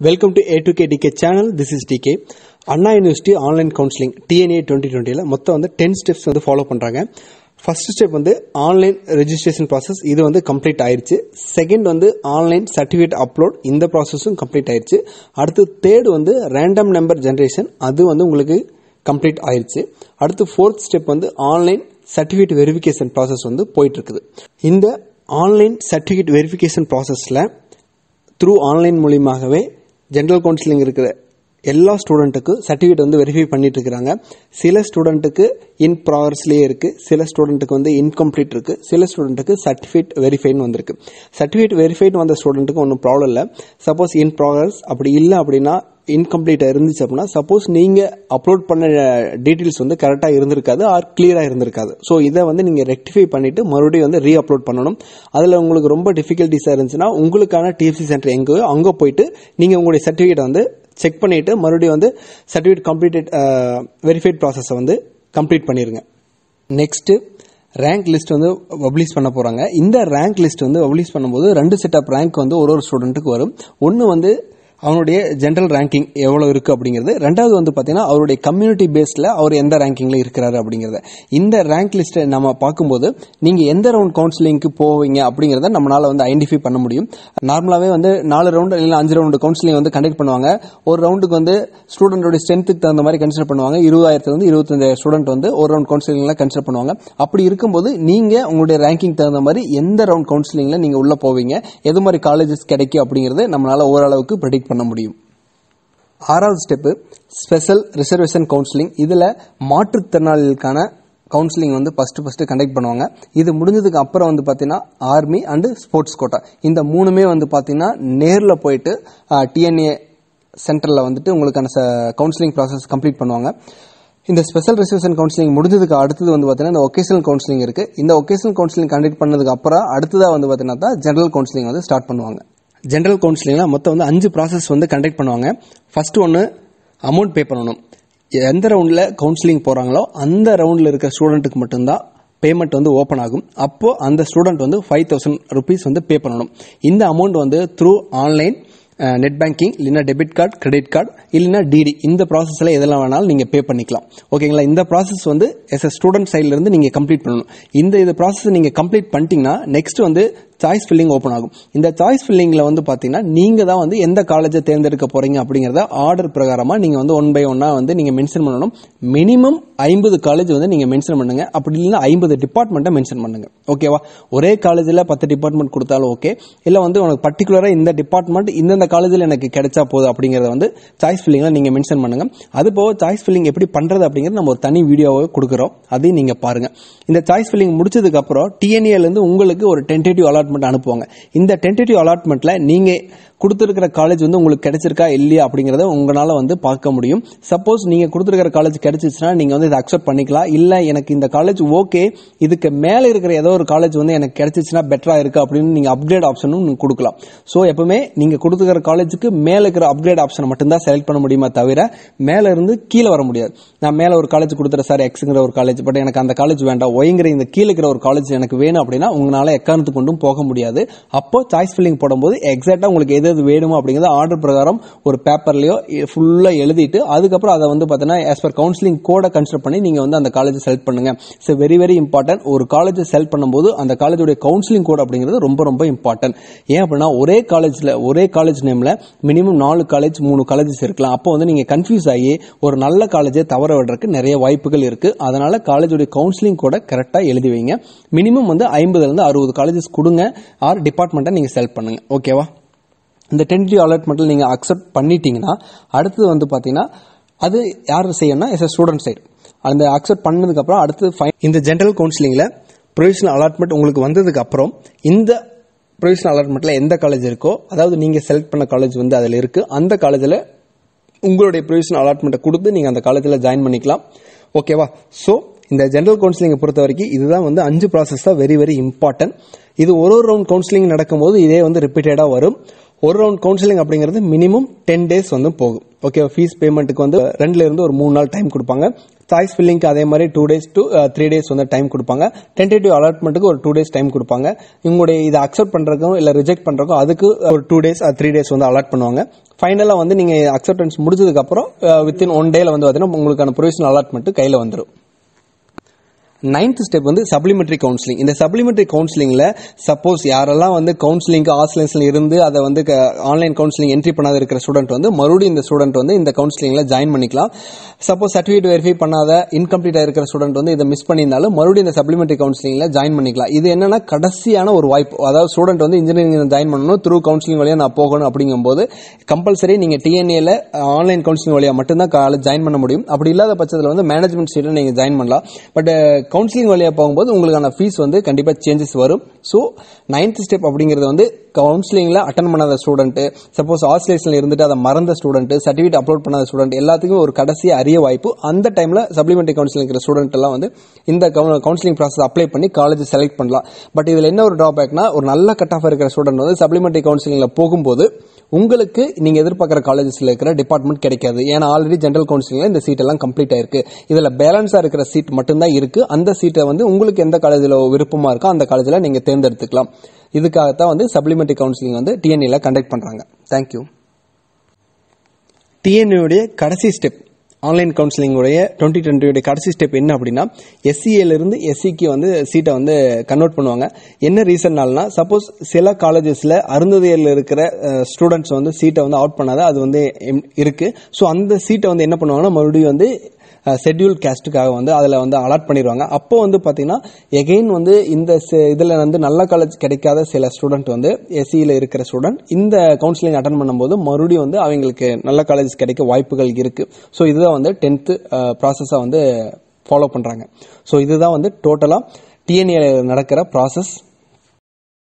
welcome to A to K TK channel this is TK Anna university online counselling TNEA twenty டுவெண்ட்டியில் மொத்தம் வந்து ten steps வந்து follow பண்ணுறாங்க first step வந்து online registration process இது வந்து கம்ப்ளீட் ஆயிருச்சு செகண்ட் வந்து ஆன்லைன் சர்டிஃபிகேட் அப்லோட் இந்த ப்ராசஸும் கம்ப்ளீட் ஆயிருச்சு அடுத்து தேர்ட் வந்து ரேண்டம் நம்பர் ஜென்ரேஷன் அது வந்து உங்களுக்கு கம்ப்ளீட் ஆயிருச்சு அடுத்து ஃபோர்த் ஸ்டெப் வந்து ஆன்லைன் சர்டிஃபிகேட் வெரிஃபிகேஷன் ப்ராசஸ் வந்து போயிட்டு இருக்குது இந்த ஆன்லைன் சர்டிஃபிகேட் வெரிஃபிகேஷன் ப்ராசஸில் த்ரூ ஆன்லைன் மூலியமாகவே ஜென்ரல் கவுன்சிலிங் இருக்கிற எல்லா ஸ்டூடெண்ட்டுக்கும் சர்டிஃபிகேட் வந்து வெரிஃபை பண்ணிட்டு இருக்கிறாங்க சில ஸ்டூடெண்ட்டுக்கு இன் ப்ராக்ரஸ்லேயே இருக்கு சில ஸ்டூடெண்ட்டுக்கு வந்து இன்கம்ப்ளீட் இருக்கு சில ஸ்டூடெண்ட்டுக்கு சர்டிஃபிகேட் வெரிஃபைன்னு வந்திருக்கு சர்டிஃபிகேட் வெரிஃபைட் வந்த ஸ்டூடெண்ட்டுக்கு ஒன்றும் ப்ராப்ளம் இல்லை சப்போஸ் இன் ப்ராக்ரஸ் அப்படி இல்லை அப்படின்னா இன்கம்ப்ளீட்டாக இருந்துச்சு அப்படின்னா சப்போஸ் நீங்கள் அப்லோட் பண்ண டீட்டெயில்ஸ் வந்து கரெக்டாக இருந்திருக்காது ஆர் கிளியராக இருந்திருக்காது ஸோ இதை வந்து நீங்கள் ரெக்டிஃபை பண்ணிவிட்டு மறுபடியும் வந்து ரீ அப்லோட் பண்ணணும் அதில் உங்களுக்கு ரொம்ப டிஃபிகல்ட்டிஸாக இருந்துச்சுன்னா உங்களுக்கான டிஎஃப்சி சென்டர் எங்கேயோ அங்கே போயிட்டு நீங்கள் உங்களுடைய சர்டிஃபிகேட் வந்து செக் பண்ணிவிட்டு மறுபடியும் வந்து சர்டிஃபிகேட் கம்ப்ளீட்டட் வெரிஃபைட் ப்ராசஸை வந்து கம்ப்ளீட் பண்ணிடுங்க நெக்ஸ்ட்டு ரேங்க் லிஸ்ட் வந்து பப்ளிஷ் பண்ண போகிறாங்க இந்த ரேங்க் லிஸ்ட் வந்து பப்ளிஷ் பண்ணும்போது ரெண்டு செட் ஆஃப் ரேங்க் வந்து ஒரு ஒரு ஸ்டூடெண்ட்டுக்கு வரும் ஒன்று வந்து அவனுடைய ஜென்ரல் ரேங்கிங் எவ்வளோ இருக்குது அப்படிங்கிறது ரெண்டாவது வந்து பார்த்தீங்கன்னா அவருடைய கம்யூனிட்டி பேஸில் அவர் எந்த ரேங்கிங்கில் இருக்கிறாரு அப்படிங்கிறத இந்த ரேங்க் லிஸ்ட்டை நம்ம பார்க்கும்போது நீங்கள் எந்த ரவுண்ட் கவுன்சிலிங்க்கு போவீங்க அப்படிங்கிறத நம்மளால் வந்து ஐடென்டிஃபை பண்ண முடியும் நார்மலாகவே வந்து நாலு ரவுண்டு இல்லை அஞ்சு ரவுண்டு கவுன்சிலிங் வந்து கண்டக்ட் பண்ணுவாங்க ஒரு ரவுண்டுக்கு வந்து ஸ்டூடெண்டோட ஸ்ட்ரென்த்துக்கு தகுந்த மாதிரி கன்சிடர் பண்ணுவாங்க இருபதாயிரத்துல வந்து இருபத்தஞ்சாயிரம் ஸ்டூடெண்ட் வந்து ஒரு ரவுண்ட் கவுன்சிலிங்ல கன்சிடர் பண்ணுவாங்க அப்படி இருக்கும்போது நீங்கள் உங்களுடைய ரேங்கிங் தகுந்த மாதிரி எந்த ரவுண்ட் கவுன்சிலிங்கில் நீங்கள் உள்ளே போவீங்க எது மாதிரி காலேஜஸ் கிடைக்கும் அப்படிங்கிறது நம்மளால் ஓரளவுக்கு ப்ரெடிக்ட் பண்ண முடியும் ஆறாவது ஸ்டெப்பு ஸ்பெஷல் ரிசர்வேஷன் கவுன்சிலிங் இதில் மாற்றுத்திறனாளிகளுக்கான கவுன்சிலிங் வந்து ஃபஸ்ட்டு ஃபஸ்ட்டு கண்டக்ட் பண்ணுவாங்க இது முடிஞ்சதுக்கு அப்புறம் வந்து பார்த்தீங்கன்னா ஆர்மி அண்டு ஸ்போர்ட்ஸ் கோட்டா இந்த மூணுமே வந்து பார்த்தீங்கன்னா நேரில் போயிட்டு டிஎன்ஏ சென்டரில் வந்துட்டு உங்களுக்கான கவுன்சிலிங் ப்ராசஸ் கம்ப்ளீட் பண்ணுவாங்க இந்த ஸ்பெஷல் ரிசர்வேஷன் கவுன்சிலிங் முடிஞ்சதுக்கு அடுத்தது வந்து பார்த்தீங்கன்னா இந்த ஒகேஷனல் கவுன்சிலிங் இருக்குது இந்த ஒகேஷனல் கவுன்சிலிங் கண்டக்ட் பண்ணதுக்கு அப்புறம் அடுத்ததாக வந்து பார்த்தீங்கன்னா தான் ஜென்ரல் கவுன்சிலிங் வந்து ஸ்டார்ட் பண்ணுவாங்க ஜென்ரல் கவுன்சிலிங்கில் மொத்தம் வந்து அஞ்சு ப்ராசஸ் வந்து கண்டக்ட் பண்ணுவாங்க ஃபர்ஸ்ட் ஒன்று அமௌண்ட் பே பண்ணணும் எந்த ரவுண்டில் கவுன்சிலிங் போகிறாங்களோ அந்த ரவுண்டில் இருக்கிற ஸ்டூடெண்ட்டுக்கு மட்டும்தான் பேமெண்ட் வந்து ஓப்பன் ஆகும் அப்போ அந்த ஸ்டூடெண்ட் வந்து ஃபைவ் தௌசண்ட் ருபீஸ் வந்து பே பண்ணணும் இந்த அமௌண்ட் வந்து த்ரூ ஆன்லைன் நெட் பேங்கிங் இல்லைனா டெபிட் கார்டு கிரெடிட் கார்டு இல்லைனா டிடி இந்த ப்ராசஸில் எதெல்லாம் வேணாலும் நீங்கள் பே பண்ணிக்கலாம் ஓகேங்களா இந்த ப்ராசஸ் வந்து எஸ் எ ஸ்டூடெண்ட் சைட்லேருந்து நீங்கள் கம்ப்ளீட் பண்ணணும் இந்த இது ப்ராசஸ் நீங்கள் கம்ப்ளீட் பண்ணிட்டீங்கன்னா நெக்ஸ்ட் வந்து சாய்ஸ் ஃபில்லிங் ஓப்பன் ஆகும் இந்த சாய்ஸ் ஃபில்லிங்கில் வந்து பார்த்தீங்கன்னா நீங்கள் தான் வந்து எந்த காலேஜை தேர்ந்தெடுக்க போகிறீங்க அப்படிங்கிறத ஆர்டர் பிரகாரமாக நீங்கள் வந்து ஒன் பை ஒன்னாக வந்து நீங்கள் மென்ஷன் பண்ணணும் மினிமம் ஐம்பது காலேஜ் வந்து நீங்கள் மென்ஷன் பண்ணுங்க அப்படி இல்லைன்னா ஐம்பது டிபார்ட்மெண்ட்டை மென்ஷன் பண்ணுங்க ஓகேவா ஒரே காலேஜில் பத்து டிபார்ட்மெண்ட் கொடுத்தாலும் ஓகே இல்லை வந்து உனக்கு பர்டிகுலராக இந்த டிபார்ட்மெண்ட் இந்தந்த காலேஜில் எனக்கு கிடைச்சா போதும் அப்படிங்கிறத வந்து சாய்ஸ் ஃபில்லிங்கில் நீங்கள் மென்ஷன் பண்ணுங்க அது போக சாய்ஸ் ஃபில்லிங் எப்படி பண்ணுறது அப்படிங்கிறது நம்ம ஒரு தனி வீடியோவை கொடுக்குறோம் அதையும் நீங்கள் பாருங்க இந்த சாய்ஸ் ஃபில்லிங் முடிச்சதுக்கு அப்புறம் டிஎன்ஏலேருந்து உங்களுக்கு ஒரு டென்டேட்டிவ் அலாட்மெண்ட் அனுப்புவாங்க இந்த டென்டேட்டிவ் அலாட்மெண்ட்ல நீங்க கொடுத்துருக்கிற காலேஜ் வந்து உங்களுக்கு கிடைச்சிருக்கா இல்லையா அப்படிங்கறத உங்களால வந்து பார்க்க முடியும் சப்போஸ் நீங்க கொடுத்துருக்கிற காலேஜ் கிடைச்சிச்சுன்னா நீங்க வந்து இதை அக்செப்ட் பண்ணிக்கலாம் இல்ல எனக்கு இந்த காலேஜ் ஓகே இதுக்கு மேல இருக்கிற ஏதோ ஒரு காலேஜ் வந்து எனக்கு கிடைச்சிச்சுன்னா பெட்டரா இருக்கு அப்படின்னு நீங்க அப்கிரேட் ஆப்ஷனும் நீங்க கொடுக்கலாம் ஸோ எப்பவுமே நீங்க கொடுத்துருக்கிற காலேஜுக்கு மேல இருக்கிற அப்கிரேட் ஆப்ஷன் மட்டும்தான் செலக்ட் பண்ண முடியுமா தவிர மேல இருந்து கீழே வர முடியாது நான் மேல ஒரு காலேஜ் கொடுத்துறேன் சார் எக்ஸுங்கிற ஒரு காலேஜ் பட் எனக்கு அந்த காலேஜ் வேண்டாம் ஒய்ங்கிற இந்த கீழே இருக்கிற ஒரு காலேஜ் எனக்கு வேணும் அப்படின்னா உங்களால எக்காரணத்து கொண்டும் போக முடியாது அப்போ சாய்ஸ் ஃபில்லிங் போடும்போது எக்ஸாக்டா உங்களுக்கு எது எது வேணுமோ அப்படிங்கிறத ஆர்டர் பிரகாரம் ஒரு பேப்பர்லயோ ஃபுல்லா எழுதிட்டு அதுக்கப்புறம் அதை வந்து பார்த்தீங்கன்னா ஆஸ் பர் கவுன்சிலிங் கோடை கன்சிடர் பண்ணி நீங்க வந்து அந்த காலேஜ் செலக்ட் பண்ணுங்க ஸோ வெரி வெரி இம்பார்ட்டன்ட் ஒரு காலேஜ் செலக்ட் பண்ணும்போது அந்த காலேஜோட கவுன்சிலிங் கோட் அப்படிங்கிறது ரொம்ப ரொம்ப இம்பார்ட்டன்ட் ஏன் அப்படின்னா ஒரே காலேஜ்ல ஒரே காலேஜ் நேம்ல மினிமம் நாலு காலேஜ் மூணு காலேஜஸ் இருக்கலாம் அப்போ வந்து நீங்க கன்ஃபியூஸ் ஆகி ஒரு நல்ல காலேஜை தவற விடுறதுக்கு நிறைய வாய்ப்புகள் இருக்கு அதனால காலேஜோட கவுன்சிலிங் கோட கரெக்டா எழுதி வைங்க மினிமம் வந்து ஐம்பதுல இருந்து அறுபது காலேஜஸ் கொடுங்க ஆர் டிபார்ட்மெண்ட்டை நீங்க செலக்ட் பண்ணுங்க ஓகேவா இந்த டென்டிவ் அலாட்மெண்ட்டில் நீங்கள் அக்செப்ட் பண்ணிட்டீங்கன்னா அடுத்தது வந்து பார்த்தீங்கன்னா அது யார் செய்யணும்னா எஸ் ஸ்டூடெண்ட் சைடு அந்த அக்செப்ட் பண்ணதுக்கப்புறம் அடுத்து ஃபைன் இந்த ஜென்ரல் கவுன்சிலிங்கில் ப்ரொவிஷனல் அலாட்மெண்ட் உங்களுக்கு வந்ததுக்கு அப்புறம் இந்த ப்ரொவிஷனல் அலாட்மெண்ட்டில் எந்த காலேஜ் இருக்கோ அதாவது நீங்கள் செலக்ட் பண்ண காலேஜ் வந்து அதில் இருக்குது அந்த காலேஜில் உங்களுடைய ப்ரொவிஷனல் அலாட்மெண்ட்டை கொடுத்து நீங்கள் அந்த காலேஜில் ஜாயின் பண்ணிக்கலாம் ஓகேவா ஸோ இந்த ஜென்ரல் கவுன்சிலிங்கை பொறுத்த வரைக்கும் இதுதான் வந்து அஞ்சு ப்ராசஸ் தான் வெரி வெரி இம்பார்ட்டன்ட் இது ஒரு ஒரு ரவுண்ட் கவுன்சிலிங் நடக்கும்போது இதே வந்து ரிப்பீட்டடாக வரும் ஒரு ரவுண்ட் கவுன்சிலிங் அப்படிங்கிறது மினிமம் டென் டேஸ் வந்து போகும் ஓகே ஃபீஸ் பேமெண்ட்டுக்கு வந்து ரெண்டுல இருந்து ஒரு மூணு நாள் டைம் கொடுப்பாங்க சாய்ஸ் ஃபில்லிங்க்கு அதே மாதிரி two days to three days வந்து டைம் கொடுப்பாங்க டென்டேட்டிவ் அலாட்மெண்ட்டுக்கு ஒரு டூ டேஸ் டைம் கொடுப்பாங்க உங்களுடைய இதை அக்செப்ட் பண்ணுறதுக்கும் இல்லை ரிஜெக்ட் பண்ணுறதுக்கும் அதுக்கு ஒரு டூ டேஸ் த்ரீ டேஸ் வந்து அலாட் பண்ணுவாங்க ஃபைனலாக வந்து நீங்கள் அக்செப்டன்ஸ் முடிஞ்சதுக்கப்புறம் வித்தின் ஒன் டேல வந்து பார்த்தீங்கன்னா உங்களுக்கான ப்ரொவிஷனல் அலாட்மெண்ட் கையில் வந்துடும் நைன்த் ஸ்டெப் வந்து சப்ளிமெண்டரி கவுன்சிலிங் இந்த சப்ளிமெண்டரி கவுன்சிலிங்ல சப்போஸ் யாரெல்லாம் வந்து கவுன்சிலிங்க்கு ஆஸ்லைன்ஸ்ல இருந்து அதை வந்து ஆன்லைன் கவுன்சிலிங் என்ட்ரி பண்ணாத இருக்கிற ஸ்டூடெண்ட் வந்து மறுபடியும் இந்த ஸ்டூடெண்ட் வந்து இந்த கவுன்சிலிங்ல ஜாயின் பண்ணிக்கலாம் சப்போஸ் சர்டிஃபிகேட் வெரிஃபை பண்ணாத இன்கம்ப்ளீட்டா இருக்கிற ஸ்டூடெண்ட் வந்து இதை மிஸ் பண்ணியிருந்தாலும் மறுபடியும் இந்த சப்ளிமெண்டரி கவுன்சிலிங்ல ஜாயின் பண்ணிக்கலாம் இது என்னன்னா கடைசியான ஒரு வாய்ப்பு அதாவது ஸ்டூடெண்ட் வந்து இன்ஜினியரிங் ஜாயின் பண்ணணும் த்ரூ கவுன்சிலிங் வழியா நான் போகணும் அப்படிங்கும்போது கம்பல்சரி நீங்க டிஎன்ஏல ஆன்லைன் கவுன்சிலிங் வழியா மட்டும்தான் காலேஜ் ஜாயின் பண்ண முடியும் அப்படி இல்லாத பட்சத்தில் வந்து மேனேஜ்மெண்ட் சீட்ல நீங்க ஜாயின் பண்ணலாம் பட் கவுன்சிலிங் வழியா போகும்போது உங்களுக்கான ஃபீஸ் வந்து கண்டிப்பா சேஞ்சஸ் வரும் ஸோ நைன்த் ஸ்டெப் அப்படிங்கிறது வந்து கவுன்சிலிங்ல அட்டன் பண்ணாத ஸ்டூடெண்ட் சப்போஸ் ஆஸ்லேஷன்ல இருந்துட்டு அதை மறந்த ஸ்டூடெண்ட் சர்டிஃபிகேட் அப்லோட் பண்ணாத ஸ்டூடெண்ட் எல்லாத்துக்கும் ஒரு கடைசி அரிய வாய்ப்பு அந்த டைம்ல சப்ளிமெண்டரி கவுன்சிலிங் இருக்கிற ஸ்டூடெண்ட் எல்லாம் வந்து இந்த கவுன்சிலிங் ப்ராசஸ் அப்ளை பண்ணி காலேஜ் செலக்ட் பண்ணலாம் பட் இதுல என்ன ஒரு டிராபேக்னா ஒரு நல்ல கட் ஆஃப் இருக்கிற ஸ்டூடெண்ட் வந்து சப்ளிமெண்டரி கவுன்சிலிங்ல போகும்போது உங்களுக்கு நீங்க எதிர்பார்க்குற காலேஜஸ்ல இருக்கிற டிபார்ட்மெண்ட் கிடைக்காது ஏன்னா ஆல்ரெடி ஜென்ரல் கவுன்சிலிங்ல இந்த சீட் எல்லாம் கம்ப்ளீட் ஆயிருக்கு இதுல பேலன்ஸா இருக்கிற சீட் மட்டும்தான் இருக்கு அந்த சீட்டை வந்து உங்களுக்கு எந்த காலேஜில் விருப்பமா இருக்கோ அந்த காலேஜில் நீங்க தேர்ந்தெடுத்துக்கலாம் இதுக்காகத்தான் வந்து சப்ளிமெண்டரி கவுன்சிலிங் வந்து டிஎன்ஏல கண்டக்ட் பண்றாங்க தேங்க்யூ டிஎன்ஏடைய கடைசி ஸ்டெப் ஆன்லைன் கவுன்சிலிங்குடைய டுவெண்ட்டி டுவெண்ட்டியுடைய கடைசி ஸ்டெப் என்ன அப்படின்னா எஸ்சிஏல இருந்து எஸ்சிக்கு வந்து சீட்டை வந்து கன்வெர்ட் பண்ணுவாங்க என்ன ரீசன்னால்னா சப்போஸ் சில காலேஜஸ்ல அருந்ததியரில் இருக்கிற ஸ்டூடெண்ட்ஸ் வந்து சீட்டை வந்து அவுட் பண்ணாத அது வந்து எம்- இருக்கு ஸோ அந்த சீட்டை வந்து என்ன பண்ணுவாங்கன்னா மறுபடியும் வந்து ஷெட்யூல் கேஸ்ட்டுக்காக வந்து அதில் வந்து அலாட் பண்ணிடுவாங்க அப்போ வந்து பார்த்தீங்கன்னா எகெயின் வந்து இந்த இதில் வந்து நல்ல காலேஜ் கிடைக்காத சில ஸ்டூடெண்ட் வந்து எஸ்சியில் இருக்கிற ஸ்டூடெண்ட் இந்த கவுன்சிலிங் அட்டன் பண்ணும்போது மறுபடியும் வந்து அவங்களுக்கு நல்ல காலேஜ் கிடைக்க வாய்ப்புகள் இருக்கு ஸோ இதுதான் வந்து டென்த்து ப்ராசஸாக வந்து ஃபாலோ பண்ணுறாங்க ஸோ இதுதான் வந்து டோட்டலாக டிஎன்ஏ நடக்கிற ப்ராசஸ்